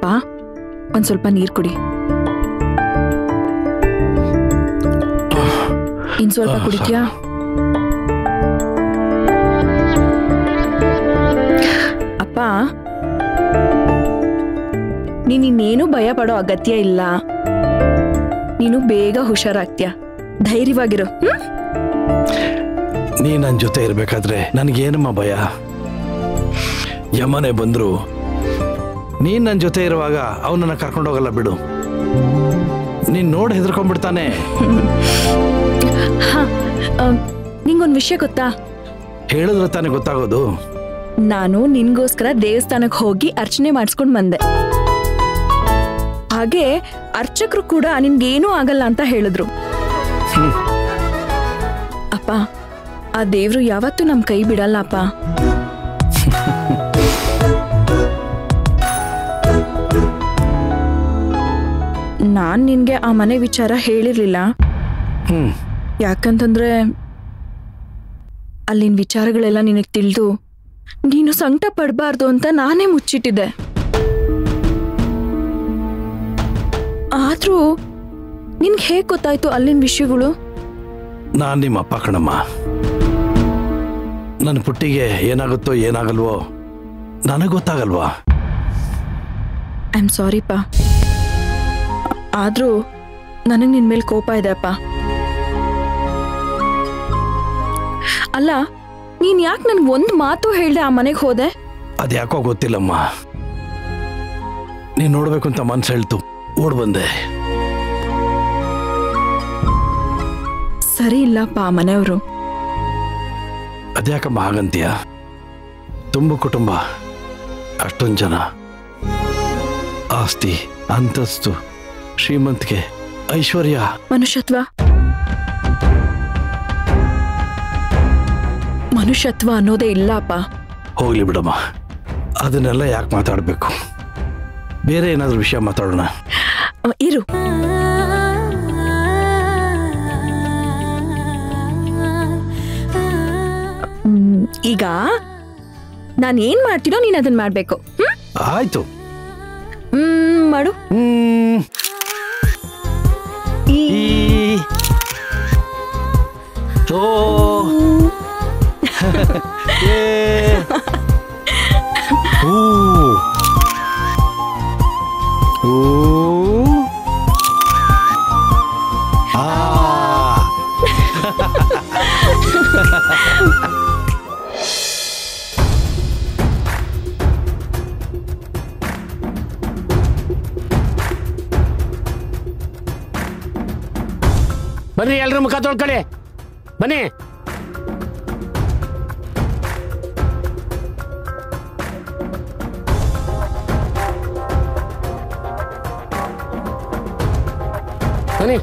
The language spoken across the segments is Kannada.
ಅಪ್ಪ ಒಂದ್ ಸ್ವಲ್ಪ ನೀರ್ ಕುಡಿ ಇನ್ ಸ್ವಲ್ಪ ಕುಡಿದ್ಯಾ ಅಪ್ಪ ನೀನ್ ಇನ್ನೇನು ಭಯ ಪಡೋ ಅಗತ್ಯ ಇಲ್ಲ ನೀನು ಬೇಗ ಹುಷಾರಾಗ್ತೀಯ ಧೈರ್ಯವಾಗಿರು ಹ್ಮ್ ನೀ ನನ್ನ ಜೊತೆ ಇರಬೇಕಾದ್ರೆ ನನಗೇನಮ್ಮ ಭಯ ಯಮನೆ ಬಂದ್ರು ನೀನ್ ನನ್ನ ಜೊತೆ ಇರುವಾಗ ಅವನನ್ನ ಕರ್ಕೊಂಡೋಗಲ್ಲ ಬಿಡು ನೀನ್ ನೋಡಿ ಹೆದರ್ಕೊಂಡ್ಬಿಡ್ತಾನೆ ಹಾ ಆ, ನಿಂಗೊಂದ್ ವಿಷಯ ಗೊತ್ತಾ ಹೇಳಿದ್ರೆ ತಾನೇ ಗೊತ್ತಾಗೋದು ನಾನು ನಿನ್ಗೋಸ್ಕರ ದೇವಸ್ಥಾನಕ್ಕೆ ಹೋಗಿ ಅರ್ಚನೆ ಮಾಡಿಸ್ಕೊಂಡ್ ಬಂದೆ ಹಾಗೆ ಅರ್ಚಕರು ಕೂಡ ನಿನ್ಗೇನೂ ಆಗಲ್ಲ ಅಂತ ಹೇಳಿದ್ರು ಅಪ್ಪ ಆ ದೇವ್ರು ಯಾವತ್ತೂ ನಮ್ ಕೈ ಬಿಡಲ್ಲ ಅಪ್ಪ ನಾನ್ ನಿನ್ಗೆ ಆ ಮನೆ ವಿಚಾರ ಹೇಳಿರ್ಲಿಲ್ಲ ಹ್ಮ್ ಯಾಕಂತಂದ್ರೆ ಅಲ್ಲಿನ ವಿಚಾರಗಳೆಲ್ಲ ನಿನಗೆ ತಿಳಿದು ನೀನು ಸಂಕಟ ಪಡಬಾರ್ದು ಅಂತ ನಾನೇ ಮುಚ್ಚಿಟ್ಟಿದ್ದೆ ಆದ್ರೂ ನಿನ್ಗೆ ಹೇಗ್ ಗೊತ್ತಾಯ್ತು ಅಲ್ಲಿನ ವಿಷಯಗಳು ನಾನ್ ನಿಮ್ಮ ಅಪ್ಪ ಕಣಮ್ಮ ನನ್ನ ಪುಟ್ಟಿಗೆ ಏನಾಗುತ್ತೋ ಏನಾಗಲ್ವೋ ನನಗೆ ಗೊತ್ತಾಗಲ್ವಾ ಐ ಆಮ್ ಸಾರಿಪ್ಪ ಆದ್ರೂ ನನಗೆ ನಿನ್ ಮೇಲೆ ಕೋಪ ಇದೆ ಅಪ್ಪ ಅಲ್ಲ ನೀನ್ ಯಾಕೆ ನನ್ಗೆ ಒಂದು ಮಾತು ಹೇಳ್ದೆ ಆ ಮನೆಗೆ ಹೋದೆ ಅದ್ಯಾಕೋ ಗೊತ್ತಿಲ್ಲಮ್ಮ ನೀನ್ ನೋಡ್ಬೇಕು ಅಂತ ಮನ್ಸು ಹೇಳ್ತು ಓಡ್ ಬಂದೆ ಸರಿ ಇಲ್ಲಪ್ಪ ಆ ಮನೆಯವರು ಅದ್ಯಾಕಮ್ಮ ಹಾಗಂತೀಯ ತುಂಬ ಕುಟುಂಬ ಅಷ್ಟೊಂದು ಜನ ಆಸ್ತಿ ಅಂತಸ್ತು ಶ್ರೀಮಂತಿಗೆ ಐಶ್ವರ್ಯ ಮನುಷ್ಯತ್ವ ಮನುಷ್ಯತ್ವ ಅನ್ನೋದೇ ಇಲ್ಲ ಅಪ್ಪ ಹೋಗ್ಲಿ ಬಿಡಮ್ಮ ಅದನ್ನೆಲ್ಲ ಯಾಕೆ ಮಾತಾಡಬೇಕು ಬೇರೆ ಏನಾದರೂ ವಿಷಯ ಮಾತಾಡೋಣ ಅ, ಇರು ಮ್, ಈಗ ನಾನು ಏನ್ ಮಾಡ್ತೀನೋ ನೀನ್ ಅದನ್ನ ಮಾಡ್ಬೇಕು ಹ್ಮ್? ಆಯ್ತು ಹ್ಮ್ ಮಾಡು ಹ್ಮ್ ಈ ಈ ಓ ಏ ಊ ಊ ಆ ಬನ್ನಿ ಎಲ್ರು ಮುಖ ತೊಳ್ಕೊಳ್ಳಿ ಬನ್ನಿ ಬನ್ನಿ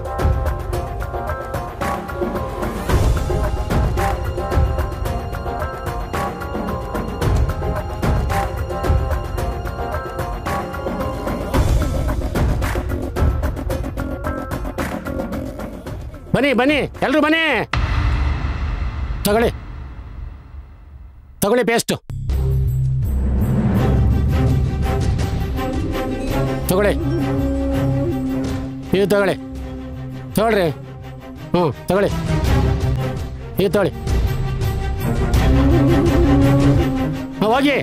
ಬನ್ನಿ ಬನ್ನಿ ಎಲ್ರು ಬನ್ನಿ ತಗೊಳ್ಳಿ ತಗೊಳ್ಳಿ ಪೇಸ್ಟು ತಗೊಳ್ಳಿ ಇದು ತಗೊಳ್ಳಿ ತಗೊಳ್ರಿ ಹ್ಞೂ ತಗೊಳ್ಳಿ ಇದು ತಗೊಳ್ಳಿ ಹಾಂ ಹೋಗಿ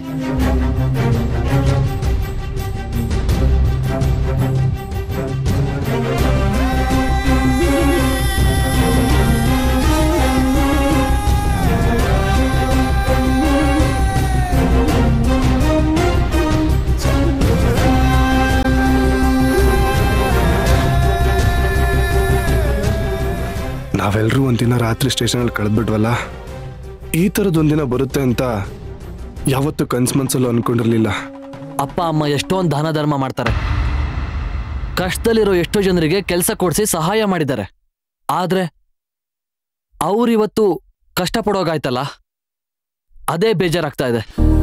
ನಾವೆಲ್ಲರೂ ಒಂದಿನ ರಾತ್ರಿ ಸ್ಟೇಷನಲ್ಲಿ ಕಳೆದ್ಬಿಟ್ವಲ್ಲ ಈ ಥರದ್ದೊಂದಿನ ಬರುತ್ತೆ ಅಂತ ಯಾವತ್ತೂ ಕನ್ಸು ಮನ್ಸಲ್ಲೂ ಅನ್ಕೊಂಡಿರ್ಲಿಲ್ಲ ಅಪ್ಪ ಅಮ್ಮ ಎಷ್ಟೊಂದು ದಾನ ಧರ್ಮ ಮಾಡ್ತಾರೆ ಕಷ್ಟದಲ್ಲಿರೋ ಎಷ್ಟೋ ಜನರಿಗೆ ಕೆಲಸ ಕೊಡಿಸಿ ಸಹಾಯ ಮಾಡಿದ್ದಾರೆ ಆದ್ರೆ ಅವ್ರಿವತ್ತು ಕಷ್ಟಪಡೋಗಾಯ್ತಲ್ಲ ಅದೇ ಬೇಜಾರಾಗ್ತಾ ಇದೆ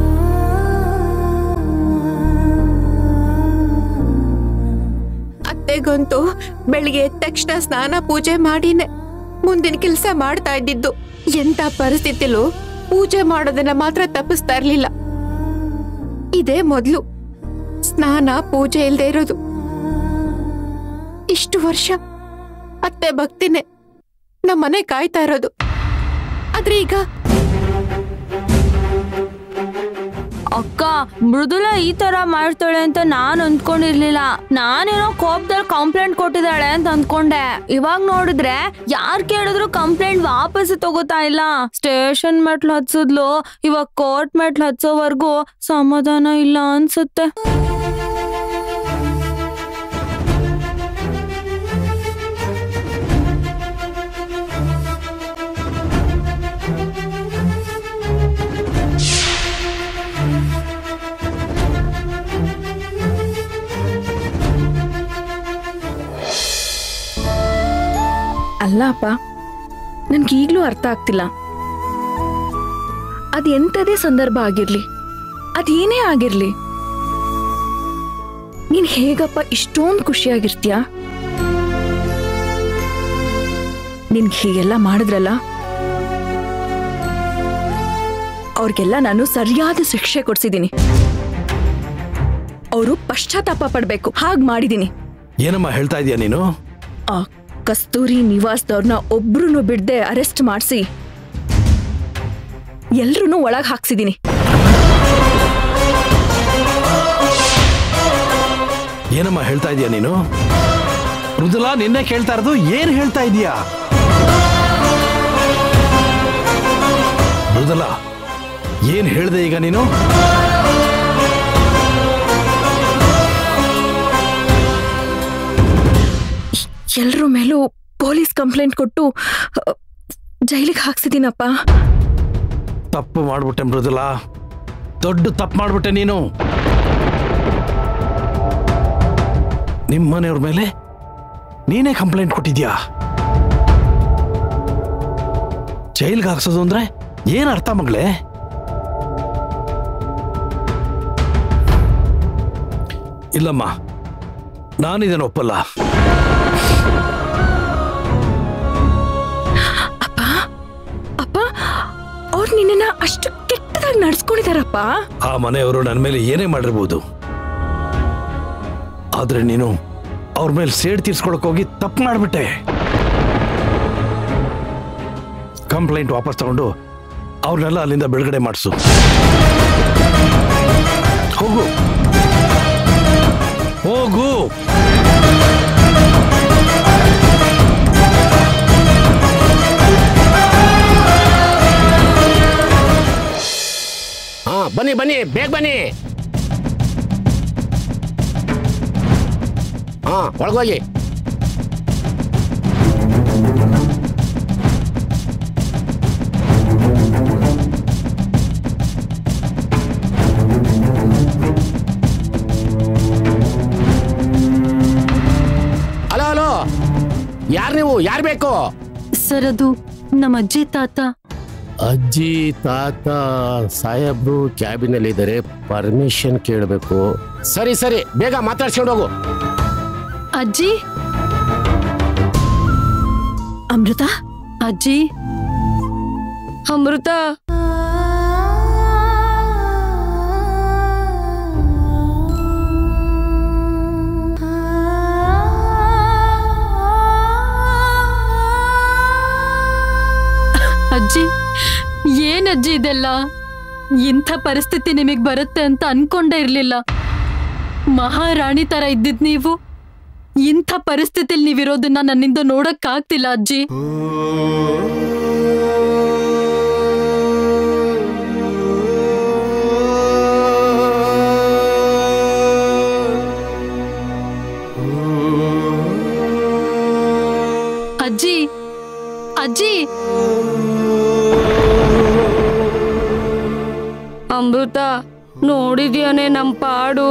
ಅತ್ತೆಗಂತೂ ಬೆಳಿಗ್ಗೆ ಎದ್ದ ತಕ್ಷಣ ಸ್ನಾನ ಪೂಜೆ ಮಾಡಿನೇ ಮುಂದಿನ ಕೆಲಸ ಮಾಡ್ತಾ ಇದ್ದಿದ್ದು ಎಂತ ಪರಿಸ್ಥಿತಿಲೂ ಪೂಜೆ ಮಾಡೋದನ್ನ ಮಾತ್ರ ತಪ್ಪಿಸ್ತಾ ಇರ್ಲಿಲ್ಲ ಇದೇ ಮೊದ್ಲು ಸ್ನಾನ ಪೂಜೆ ಇಲ್ದೇ ಇರೋದು ಇಷ್ಟು ವರ್ಷ ಅತ್ತೆ ಭಕ್ತಿನೇ ನಮ್ಮನೆ ಕಾಯ್ತಾ ಇರೋದು ಆದ್ರೆ ಈಗ ಅಕ್ಕ ಮೃದುಲ ಈ ತರ ಮಾಡ್ತಾಳೆ ಅಂತ ನಾನ್ ಅಂದ್ಕೊಂಡಿರ್ಲಿಲ್ಲ ನಾನೇನೋ ಕೋಪದಲ್ಲಿ ಕಂಪ್ಲೇಂಟ್ ಕೊಟ್ಟಿದ್ದಾಳೆ ಅಂತ ಅಂದ್ಕೊಂಡೆ ಇವಾಗ ನೋಡಿದ್ರೆ ಯಾರ್ ಕೇಳಿದ್ರು ಕಂಪ್ಲೇಂಟ್ ವಾಪಸ್ ತಗೋತಾ ಇಲ್ಲ ಸ್ಟೇಷನ್ ಮೆಟ್ಲು ಹತ್ಸಿದ್ಲು ಇವಾಗ ಕೋರ್ಟ್ ಮೆಟ್ಲು ಹತ್ಸೋವರೆಗೂ ಸಮಾಧಾನ ಇಲ್ಲ ಅನ್ಸುತ್ತೆ ಅಲ್ಲ ಅಪ್ಪ ನನ್ಗೆ ಈಗಲೂ ಅರ್ಥ ಆಗ್ತಿಲ್ಲ ಅದು ಎಂಥದೇ ಸಂದರ್ಭ ಆಗಿರ್ಲಿ ಅದೇನೇ ಆಗಿರ್ಲಿ ನೀನ್ ಹೇಗಪ್ಪ ಇಷ್ಟೊಂದು ಖುಷಿಯಾಗಿರ್ತೀಯ ನಿನ್ಗೆ ಹೀಗೆಲ್ಲ ಮಾಡಿದ್ರಲ್ಲ ಅವ್ರಿಗೆಲ್ಲ ನಾನು ಸರಿಯಾದ ಶಿಕ್ಷೆ ಕೊಡ್ಸಿದ್ದೀನಿ ಅವರು ಪಶ್ಚಾತ್ತಾಪ ಪಡ್ಬೇಕು ಹಾಗ್ ಮಾಡಿದೀನಿ ಏನಮ್ಮ ಹೇಳ್ತಾ ಇದೀಯ ನೀನು ಆ ಕಸ್ತೂರಿ ನಿವಾಸದವ್ರನ್ನ ಒಬ್ರು ಬಿಡದೆ ಅರೆಸ್ಟ್ ಮಾಡಿಸಿ ಎಲ್ರೂ ಒಳಗ್ ಹಾಕ್ಸಿದೀನಿ ಏನಮ್ಮ ಹೇಳ್ತಾ ಇದೀಯ ನೀನು ಮೃದುಲಾ ನಿನ್ನೆ ಕೇಳ್ತಾ ಇರೋದು ಏನ್ ಹೇಳ್ತಾ ಇದೀಯಾ ಮೃದುಲಾ ಏನ್ ಹೇಳ್ದೆ ಈಗ ನೀನು ಎಲ್ರ ಮೇಲೂ ಪೊಲೀಸ್ ಕಂಪ್ಲೇಂಟ್ ಕೊಟ್ಟು ಜೈಲಿಗೆ ಹಾಕ್ಸಿದೀನಪ್ಪ ತಪ್ಪು ಮಾಡ್ಬಿಟ್ಟೆ ಮೃದುಲಾ ದೊಡ್ಡ ತಪ್ಪು ಮಾಡ್ಬಿಟ್ಟೆ ನೀನು ನಿಮ್ಮ ಮನೆಯವ್ರ ಮೇಲೆ ನೀನೇ ಕಂಪ್ಲೇಂಟ್ ಕೊಟ್ಟಿದ್ಯಾ ಜೈಲ್ಗೆ ಹಾಕ್ಸೋದು ಅಂದ್ರೆ ಏನ್ ಅರ್ಥ ಮಗಳೇ ಇಲ್ಲಮ್ಮ ನಾನಿದೇನು ಒಪ್ಪಲ್ಲ ಅಪ್ಪ ಅಪ್ಪ ಅವ್ರು ನಿನ್ನ ಅಷ್ಟು ಕೆಟ್ಟದಾಗಿ ನಡ್ಸ್ಕೊಂಡಿದಾರಪ್ಪ ಆ ಮನೆಯವರು ನನ್ನ ಮೇಲೆ ಏನೇ ಮಾಡಿರ್ಬೋದು ಆದ್ರೆ ನೀನು ಅವ್ರ ಮೇಲೆ ಸೇಡ್ ತೀರ್ಸ್ಕೊಳಕ್ ಹೋಗಿ ತಪ್ಪು ಮಾಡ್ಬಿಟ್ಟೆ ಕಂಪ್ಲೇಂಟ್ ವಾಪಸ್ ತಗೊಂಡು ಅವ್ರನ್ನೆಲ್ಲ ಅಲ್ಲಿಂದ ಬಿಡುಗಡೆ ಮಾಡಿಸು ಹೋಗು ಹೋಗು ಹಾ ಬನ್ನಿ ಬನ್ನಿ ಬೇಗ ಬನ್ನಿ ಹಾ ಒಳಗೋಗಿ ಹಲೋ ಹಲೋ ಯಾರು ನೀವು ಯಾರು ಬೇಕು ಸರ್ ಅದು ನಮ್ಮ ಅಜ್ಜಿ ತಾತ ಅಜ್ಜಿ ತಾತ ಸಾಹೇಬ್ರು ಕ್ಯಾಬಿನಲ್ಲಿ ಇದ್ದಾರೆ ಪರ್ಮಿಷನ್ ಕೇಳಬೇಕು ಸರಿ ಸರಿ ಬೇಗ ಮಾತಾಡ್ಸ್ಕೊಂಡು ಹೋಗು ಅಜ್ಜಿ ಅಮೃತ ಅಜ್ಜಿ ಅಮೃತ ಅಜ್ಜಿ ಏನಜ್ಜಿ ಇದೆಲ್ಲ ಇಂಥ ಪರಿಸ್ಥಿತಿ ನಿಮಗ್ ಬರುತ್ತೆ ಅಂತ ಅನ್ಕೊಂಡೇ ಇರ್ಲಿಲ್ಲ ಮಹಾರಾಣಿ ತರ ಇದ್ದಿದ್ ನೀವು ಇಂಥ ಪರಿಸ್ಥಿತಿಲಿ ನೀವಿರೋದನ್ನ ನನ್ನಿಂದ ನೋಡಕ್ಕಾಗ್ತಿಲ್ಲ ಅಜ್ಜಿ ಅಜ್ಜಿ ಅಜ್ಜಿ ಅಮೃತ ನೋಡಿದ್ಯಾನೆ ನಮ್ ಪಾಡು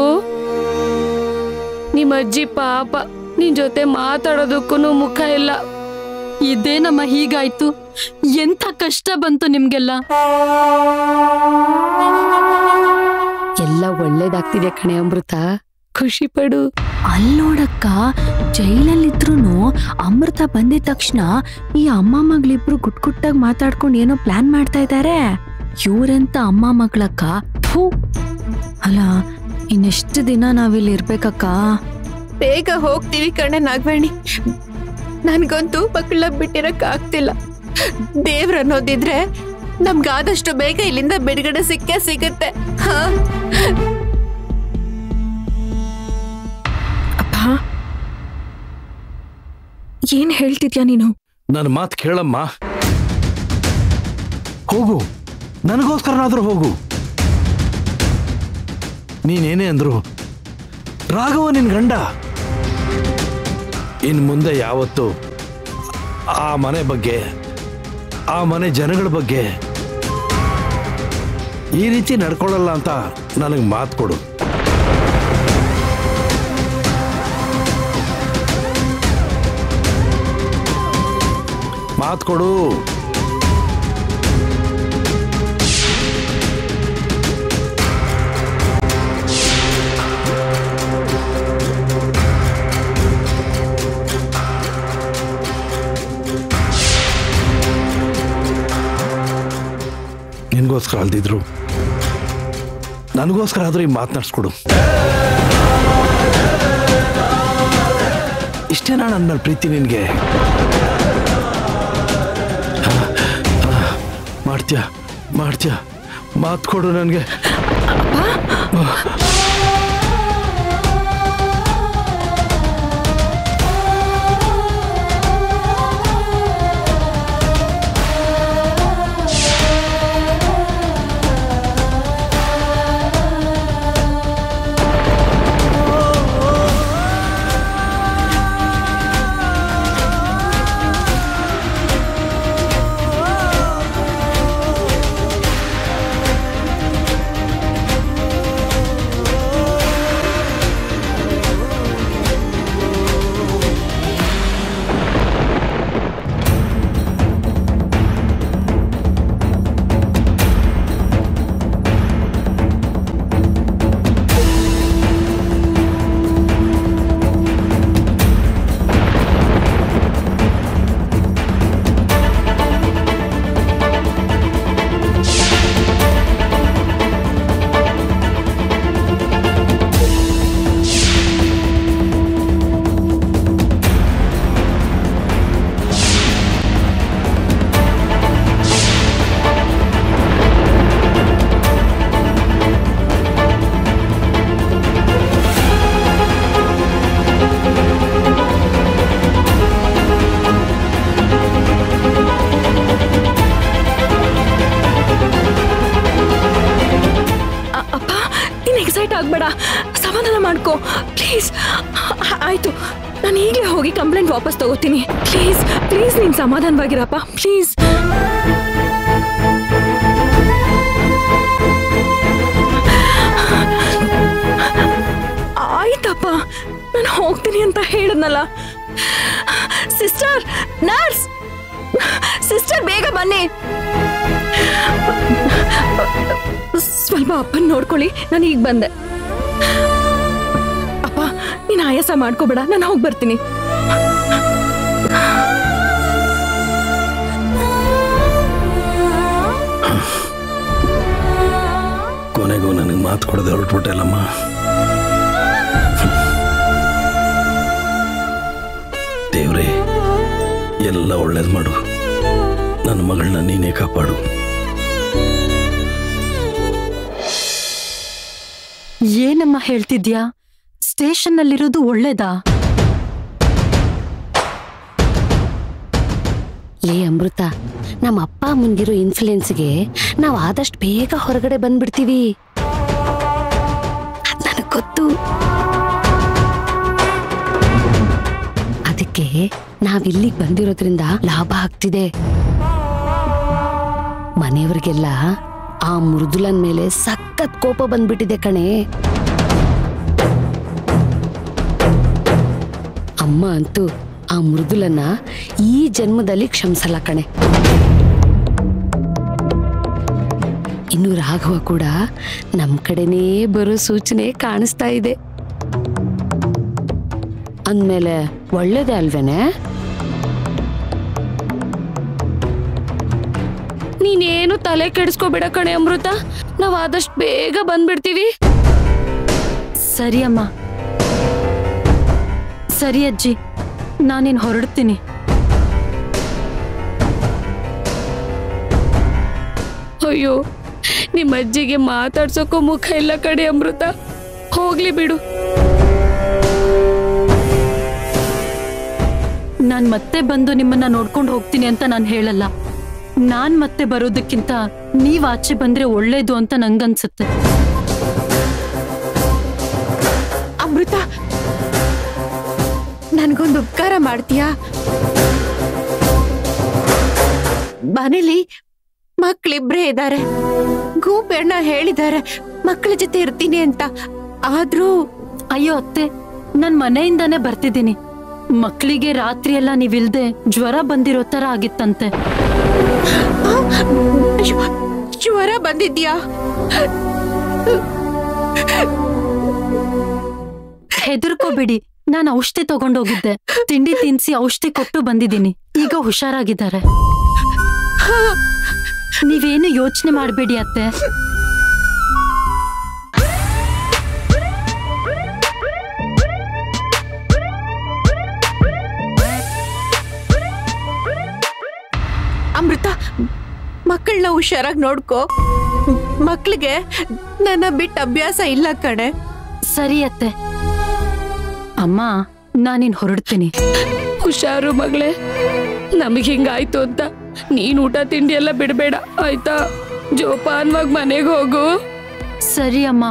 ನಿಮ್ಮ ಅಜ್ಜಿ ಪಾಪ ನಿನ್ ಜೊತೆ ಮಾತಾಡೋದಕ್ಕೂ ಮುಖ ಇಲ್ಲ ಇದೇನಮ್ಮ ಹೀಗಾಯ್ತು ಎಂಥ ಕಷ್ಟ ಬಂತು ನಿಮ್ಗೆಲ್ಲ ಎಲ್ಲ ಒಳ್ಳೇದಾಗ್ತಿದೆ ಕಣೆ ಅಮೃತ ಖುಷಿ ಪಡು ಅಲ್ಲೋಡಕ್ಕ ಜೈಲಲ್ಲಿದ್ರು ಅಮೃತ ಬಂದಿದ ತಕ್ಷಣ ಈ ಅಮ್ಮ ಮಗಳಿಬ್ರು ಗುಟ್ ಗುಟ್ಟಾಗಿ ಮಾತಾಡ್ಕೊಂಡು ಏನೋ ಪ್ಲಾನ್ ಮಾಡ್ತಾ ಇದ್ದಾರೆ ಇವ್ರೆಂತ ಅಮ್ಮ ಮಗಳಕ್ಕ ಥೂ ಅಲ್ಲ ಇನ್ನೆಷ್ಟು ದಿನ ನಾವಿಲ್ಲಿ ಇರ್ಬೇಕಕ್ಕ ಬೇಗ ಹೋಗ್ತೀವಿ ಕಣೆ ನಾಗವೇಣಿ ನನ್ಗಂತೂ ಮಕ್ಕಳ ಬಿಟ್ಟಿರಕ್ ಆಗ್ತಿಲ್ಲ ದೇವ್ರ ಅನ್ನೋದಿದ್ರೆ ನಮ್ಗಾದಷ್ಟು ಬೇಗ ಇಲ್ಲಿಂದ ಬಿಡುಗಡೆ ಸಿಕ್ಕೇ ಸಿಗುತ್ತೆ ಹಾ ಅಪ್ಪ ಏನ್ ಹೇಳ್ತಿದ್ಯಾ ನೀನು ನನ್ನ ಮಾತು ಕೇಳಮ್ಮ ಹೋಗು ನನಗೋಸ್ಕರನಾದ್ರೂ ಹೋಗು ನೀನೇನೇ ಅಂದ್ರು ರಾಘವ ನಿನ್ ಗಂಡ ಇನ್ ಮುಂದೆ ಯಾವತ್ತು ಆ ಮನೆ ಬಗ್ಗೆ ಆ ಮನೆ ಜನಗಳ ಬಗ್ಗೆ ಈ ರೀತಿ ನಡ್ಕೊಳ್ಳಲ್ಲ ಅಂತ ನನಗೆ ಮಾತು ಕೊಡು ಮಾತು ಕೊಡು ನಿನಗೋಸ್ಕರ ಅಲ್ದಿದ್ರು ನನಗೋಸ್ಕರ ಆದ್ರೂ ಈ ಮಾತನಾಡ್ಸ್ಕೊಡು ಇಷ್ಟೇನಾ ನನ್ನ ಮೇಲೆ ಪ್ರೀತಿ ನಿನಗೆ ಮಾಡ್ತೀಯ ಮಾಡ್ತೀಯ ಮಾತು ಕೊಡು ನನಗೆ ಅ- ಅಪ್ಪ ನೀನು ಎಕ್ಸೈಟ್ ಆಗಬೇಡ ಸಮಾಧಾನ ಮಾಡ್ಕೋ ಪ್ಲೀಸ್ ಆಯ್ತು ನಾನು ಈಗಲೇ ಹೋಗಿ ಕಂಪ್ಲೇಂಟ್ ವಾಪಸ್ ತಗೋತೀನಿ ಪ್ಲೀಸ್ ಪ್ಲೀಸ್ ನೀನು ಸಮಾಧಾನವಾಗಿರಪ್ಪ ಪ್ಲೀಸ್ ಆಯ್ತಪ್ಪ ನಾನು ಹೋಗ್ತೀನಿ ಅಂತ ಹೇಳಿದ್ನಲ್ಲ ಸಿಸ್ಟರ್ ನರ್ಸ್ ಸಿಸ್ಟರ್ ಬೇಗ ಬನ್ನಿ ಸ್ವಲ್ಪ ಅಪ್ಪನ್ ನೋಡ್ಕೊಳ್ಳಿ ನಾನು ಈಗ ಬಂದೆ ಅಪ್ಪ ನೀನು ಆಯಾಸ ಮಾಡ್ಕೋಬೇಡ ನಾನು ಹೋಗಿ ಬರ್ತೀನಿ ಕೊನೆಗೂ ನನಗೆ ಮಾತು ಕೊಡದೆ ಹೊರಟ್ಬಿಟ್ಟಲ್ಲಮ್ಮ ದೇವ್ರೇ ಎಲ್ಲ ಒಳ್ಳೇದು ಮಾಡು ನನ್ನ ಮಗಳನ್ನ ನೀನೇ ಕಾಪಾಡು ಏನಮ್ಮ ಹೇಳ್ತಿದ್ಯಾ ಸ್ಟೇಷನ್ನಲ್ಲಿರೋದು ಒಳ್ಳೇದಾ ಲೇ ಅಮೃತ ನಮ್ಮ ಅಪ್ಪ ಅಮ್ಮನ್ಗಿರೋ ಇನ್ಫ್ಲುಯೆನ್ಸ್ಗೆ ನಾವು ಆದಷ್ಟು ಬೇಗ ಹೊರಗಡೆ ಬಂದ್ಬಿಡ್ತೀವಿ ಅದ್ ನನಗ್ ಗೊತ್ತು ಅದಕ್ಕೆ ನಾವಿಲ್ಲಿಗೆ ಬಂದಿರೋದ್ರಿಂದ ಲಾಭ ಆಗ್ತಿದೆ ಮನೆಯವ್ರಿಗೆಲ್ಲ ಆ ಮೃದುಲನ್ ಮೇಲೆ ಸಖತ್ ಕೋಪ ಬಂದ್ಬಿಟ್ಟಿದೆ ಕಣೆ ಅಮ್ಮ ಅಂತೂ ಆ ಮೃದುಲನ್ನ ಈ ಜನ್ಮದಲ್ಲಿ ಕ್ಷಮಿಸಲ್ಲ ಕಣೆ ಇನ್ನು ರಾಘವ ಕೂಡ ನಮ್ ಕಡೆನೇ ಬರೋ ಸೂಚನೆ ಕಾಣಿಸ್ತಾ ಇದೆ ಅಂದ್ಮೇಲೆ ಒಳ್ಳೇದೇ ಅಲ್ವೇನೆ ನೀನೇನು ತಲೆ ಕೆಡಿಸ್ಕೋಬೇಡ ಕಣೆ ಅಮೃತ ನಾವ್ ಆದಷ್ಟು ಬೇಗ ಬಂದ್ಬಿಡ್ತೀವಿ ಸರಿ ಅಮ್ಮ ಸರಿ ಅಜ್ಜಿ ನಾನಿನ್ ಹೊರಡ್ತೀನಿ ಅಯ್ಯೋ ನಿಮ್ಮ ಅಜ್ಜಿಗೆ ಮಾತಾಡ್ಸೋಕ್ಕೂ ಮುಖ ಇಲ್ಲ ಕಡೆ ಅಮೃತ ಹೋಗ್ಲಿ ಬಿಡು ನಾನ್ ಮತ್ತೆ ಬಂದು ನಿಮ್ಮನ್ನ ನೋಡ್ಕೊಂಡು ಹೋಗ್ತೀನಿ ಅಂತ ನಾನು ಹೇಳಲ್ಲ ನಾನ್ ಮತ್ತೆ ಬರೋದಕ್ಕಿಂತ ನೀವ್ ಆಚೆ ಬಂದ್ರೆ ಒಳ್ಳೇದು ಅಂತ ನಂಗನ್ಸುತ್ತೆ ಅಮೃತ ನನ್ಗೊಂದು ಉಪಕಾರ ಮಾಡ್ತೀಯಾ ಮನೇಲಿ ಮಕ್ಳಿಬ್ರೇ ಇದ್ದಾರೆ ಗೂಬೆಣ್ಣ ಹೇಳಿದ್ದಾರೆ ಮಕ್ಕಳ ಜೊತೆ ಇರ್ತೀನಿ ಅಂತ ಆದ್ರೂ ಅಯ್ಯೋ ಅತ್ತೆ ನಾನ್ ಮನೆಯಿಂದಾನೇ ಬರ್ತಿದ್ದೀನಿ ಮಕ್ಕಳಿಗೆ ರಾತ್ರಿ ಎಲ್ಲ ನೀವಿಲ್ದೆ ಜ್ವರ ಬಂದಿರೋ ತರ ಆಗಿತ್ತಂತೆ ಅಯ್ಯೋ, ಜ್ವರ ಬಂದಿದ್ಯಾ ಹೆದರ್ಕೋಬೇಡಿ ನಾನು ಔಷಧಿ ತಗೊಂಡೋಗಿದ್ದೆ ತಿಂಡಿ ತಿನ್ಸಿ ಔಷಧಿ ಕೊಟ್ಟು ಬಂದಿದ್ದೀನಿ ಈಗ ಹುಷಾರಾಗಿದ್ದಾರೆ ನೀವೇನು ಯೋಚನೆ ಮಾಡಬೇಡಿ ಅತ್ತೆ ಅಮೃತ ಮಕ್ಕಳನ್ನ ಹುಷಾರಾಗಿ ನೋಡ್ಕೋ ಮಕ್ಳಿಗೆ ನನ್ನ ಬಿಟ್ಟ ಅಭ್ಯಾಸ ಇಲ್ಲ ಕಣೆ ಸರಿ ಅತ್ತೆ ಅಮ್ಮ ನಾನಿನ್ ಹೊರಡ್ತೀನಿ ಹುಷಾರು ಮಗಳೇ ನಮಗೆ ಹಿಂಗಾಯ್ತು ಅಂತ ನೀನ್ ಊಟ ತಿಂಡಿ ಎಲ್ಲ ಬಿಡಬೇಡ ಆಯ್ತಾ ಜೋಪಾನ್ವಾಗಿ ಮನೆಗೆ ಹೋಗು ಸರಿ ಅಮ್ಮ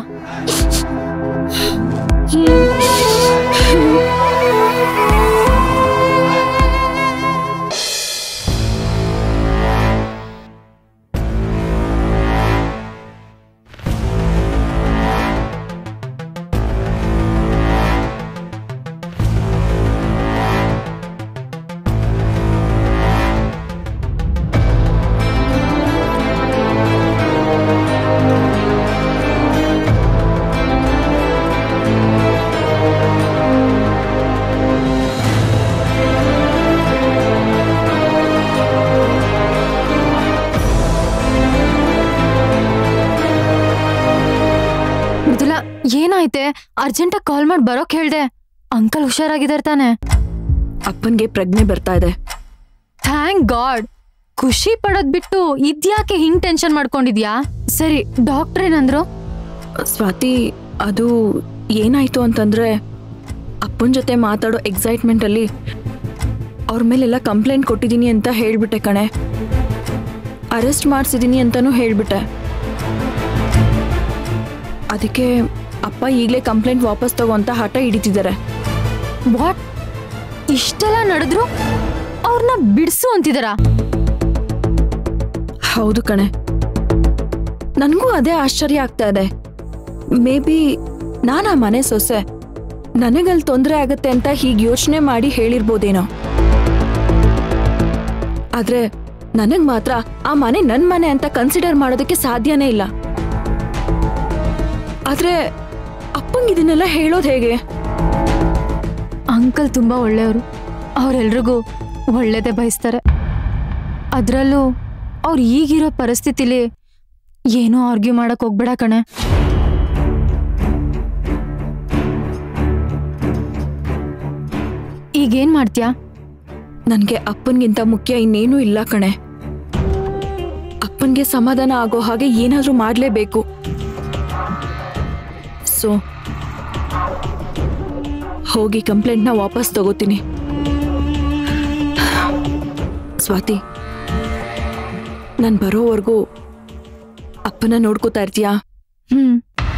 ಮೃದುಲಾ ಏನಾಯ್ತೆ ಅರ್ಜೆಂಟಾಗಿ ಕಾಲ್ ಮಾಡಿ ಬರೋಕ್ ಹೇಳ್ದೆ ಅಂಕಲ್ ಹುಷಾರಾಗಿದ್ದಾರೆ ತಾನೆ ಅಪ್ಪನ್ಗೆ ಪ್ರಜ್ಞೆ ಬರ್ತಾ ಇದೆ ಥ್ಯಾಂಕ್ ಗಾಡ್ ಖುಷಿ ಪಡೋದ್ ಬಿಟ್ಟು ಇದ್ಯಾಕೆ ಹಿಂಗ್ ಟೆನ್ಷನ್ ಮಾಡ್ಕೊಂಡಿದ್ಯಾ ಸರಿ ಡಾಕ್ಟರ್ ಏನಂದ್ರು ಸ್ವಾತಿ ಅದು ಏನಾಯ್ತು ಅಂತಂದ್ರೆ ಅಪ್ಪನ ಜೊತೆ ಮಾತಾಡೋ ಎಕ್ಸೈಟ್ಮೆಂಟ್ ಅಲ್ಲಿ ಅವ್ರ ಮೇಲೆಲ್ಲ ಕಂಪ್ಲೇಂಟ್ ಕೊಟ್ಟಿದ್ದೀನಿ ಅಂತ ಹೇಳ್ಬಿಟ್ಟೆ ಕಣೆ ಅರೆಸ್ಟ್ ಮಾಡಿಸಿದ್ದೀನಿ ಅಂತಾನೂ ಹೇಳ್ಬಿಟ್ಟೆ ಅದಕ್ಕೆ ಅಪ್ಪ ಈಗಲೇ ಕಂಪ್ಲೇಂಟ್ ವಾಪಸ್ ತಗೋ ಅಂತ ಹಠ ಹಿಡಿತಿದ್ದಾರೆ ವಾಟ್ ಇಷ್ಟೆಲ್ಲ ನಡೆದ್ರು ಅವ್ರನ್ನ ಬಿಡ್ಸು ಅಂತಿದಾರ ಹೌದು ಕಣೆ ನನಗೂ ಅದೇ ಆಶ್ಚರ್ಯ ಆಗ್ತಾ ಇದೆ ಮೇ ಬಿ ನಾನು ಆ ಮನೆ ಸೊಸೆ ನನಗಲ್ಲಿ ತೊಂದರೆ ಆಗತ್ತೆ ಅಂತ ಹೀಗೆ ಯೋಚನೆ ಮಾಡಿ ಹೇಳಿರ್ಬೋದೇನೋ ಆದ್ರೆ ನನಗ್ ಮಾತ್ರ ಆ ಮನೆ ನನ್ ಮನೆ ಅಂತ ಕನ್ಸಿಡರ್ ಮಾಡೋದಕ್ಕೆ ಸಾಧ್ಯನೇ ಇಲ್ಲ ಆದ್ರೆ ಅಪ್ಪಂಗ್ ಇದನ್ನೆಲ್ಲ ಹೇಳೋದು ಹೇಗೆ ಅಂಕಲ್ ತುಂಬಾ ಒಳ್ಳೆಯವರು ಅವ್ರೆಲ್ರಿಗೂ ಒಳ್ಳೇದೇ ಬಯಸ್ತಾರೆ ಅದ್ರಲ್ಲೂ ಅವ್ರು ಈಗಿರೋ ಪರಿಸ್ಥಿತಿಲಿ ಏನೂ ಆರ್ಗ್ಯೂ ಮಾಡಕ್ ಹೋಗ್ಬೇಡ ಕಣೆ ಈಗೇನ್ ಮಾಡ್ತ್ಯಾ ನನಗೆ ಅಪ್ಪನ್ಗಿಂತ ಮುಖ್ಯ ಇನ್ನೇನೂ ಇಲ್ಲ ಕಣೆ ಅಪ್ಪನ್ಗೆ ಸಮಾಧಾನ ಆಗೋ ಹಾಗೆ ಏನಾದ್ರೂ ಮಾಡಲೇಬೇಕು ಸೊ ಹೋಗಿ ಕಂಪ್ಲೇಂಟ್ನ ವಾಪಸ್ ತಗೋತೀನಿ ಸ್ವಾತಿ ನಾನು ಬರೋವರೆಗೂ ಅಪ್ಪನ ನೋಡ್ಕೋತಾ ಇರ್ತೀಯಾ ಹ್ಮ್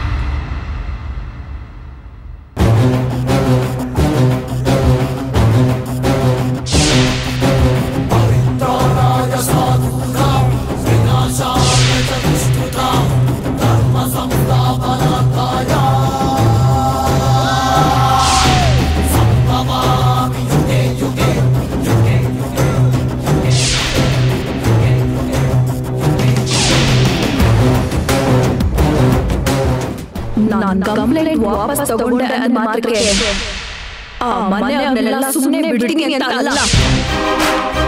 ನಾನು ಕಂಪ್ಲೇಂಟ್ ವಾಪಸ್ ತಗೊಂಡೆ ಅಂದ ಮಾತ್ರಕ್ಕೆ ಆ ಮನೆಯವ್ರನ್ನೆಲ್ಲ ಸುಮ್ಮನೆ ಬಿಡ್ತೀನಿ ಅಂತ ಅಲ್ಲ